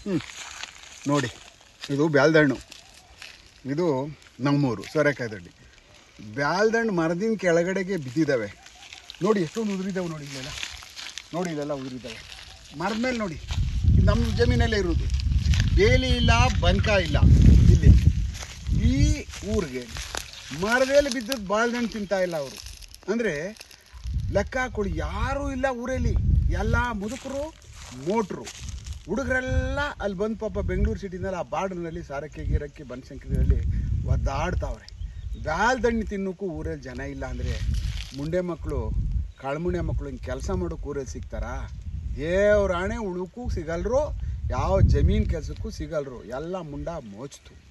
ಹ್ಞೂ ನೋಡಿ ಇದು ಬ್ಯಾಲ್ದಣ್ಣು ಇದು ನಮ್ಮೂರು ಸೋರೆಕಾಯಿ ದಡ್ಡಿ ಬ್ಯಾಲ್ದಣ್ಣು ಮರದಿನ ಕೆಳಗಡೆಗೆ ಬಿದ್ದಿದ್ದಾವೆ ನೋಡಿ ಎಷ್ಟೊಂದು ಉದುರಿದ್ದಾವೆ ನೋಡಿ ಇಲ್ಲೆಲ್ಲ ನೋಡಿ ಇಲ್ಲೆಲ್ಲ ಉದುರಿದ್ದಾವೆ ಮರದ ಮೇಲೆ ನೋಡಿ ಇದು ನಮ್ಮ ಜಮೀನಲ್ಲೇ ಇರೋದು ಬೇಲಿ ಇಲ್ಲ ಬಂಕ ಇಲ್ಲ ಇಲ್ಲಿ ಈ ಊರಿಗೆ ಮರದಲ್ಲಿ ಬಿದ್ದದ್ದು ಬಾಳ್ದಣ್ಣು ತಿಂತಾ ಇಲ್ಲ ಅವರು ಅಂದರೆ ಲೆಕ್ಕ ಹಾಕೊಳ್ಳಿ ಯಾರೂ ಇಲ್ಲ ಊರಲ್ಲಿ ಎಲ್ಲ ಮುದುಕರು ಮೋಟ್ರು ಹುಡುಗರೆಲ್ಲ ಅಲ್ಲಿ ಬಂದು ಪಾಪ ಬೆಂಗಳೂರು ಸಿಟಿನಲ್ಲಿ ಆ ಬಾರ್ಡ್ನಲ್ಲಿ ಸಾರಕ್ಕೆ ಗೀರಕ್ಕೆ ಬನಶಂಕರಿಯಲ್ಲಿ ಒದ್ದಾಡ್ತಾವ್ರೆ ಬ್ಯಾಲ್ದಣ್ಣು ತಿನ್ನೋಕ್ಕೂ ಊರಲ್ಲಿ ಜನ ಇಲ್ಲ ಅಂದರೆ ಮುಂಡೆ ಮಕ್ಕಳು ಕಾಳ್ಮುಂಡೆ ಮಕ್ಕಳು ಹಿಂಗೆ ಕೆಲಸ ಮಾಡೋಕೆ ಊರಲ್ಲಿ ಸಿಗ್ತಾರಾ ದೇವ್ರ ಆಣೆ ಉಳುಕ್ಕೂ ಸಿಗಲ್ರು ಯಾವ ಜಮೀನು ಕೆಲಸಕ್ಕೂ ಸಿಗಲ್ರು ಎಲ್ಲ ಮುಂಡ ಮೋಚ್ತು